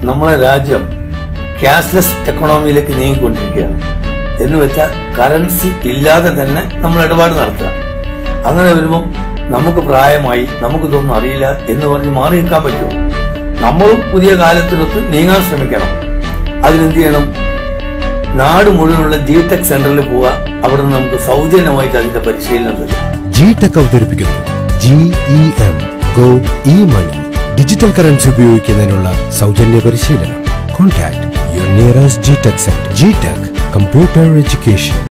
നമ്മളെ രാജ്യം ക്യാഷ്ലെസ് എക്കണോമിയിലേക്ക് നീങ്ങിക്കൊണ്ടിരിക്കുകയാണ് എന്ന് വെച്ചാൽ കറൻസി ഇല്ലാതെ തന്നെ നമ്മൾ ഇടപാട് നടത്തുക അങ്ങനെ വരുമ്പോൾ നമുക്ക് പ്രായമായി നമുക്കിതൊന്നും അറിയില്ല എന്ന് പറഞ്ഞ് മാറി നിൽക്കാൻ പറ്റുമോ നമ്മളും പുതിയ കാലത്തിനൊത്ത് നീങ്ങാൻ ശ്രമിക്കണം അതിനെന്ത് ചെയ്യണം നാട് മുഴുവനുള്ള ജി ടെക് സെന്ററിൽ പോവുക അവിടെ നിന്ന് നമുക്ക് സൗജന്യമായിട്ട് അതിന്റെ പരിശീലനം തരും ജി ടെക് അവതരിപ്പിക്കുന്നു G E M go E money digital currency ഉപയോഗിക്കുന്നതിനുള്ള സൗജന്യ പരിശീലനം contact your nearest G tech centre G tech computer education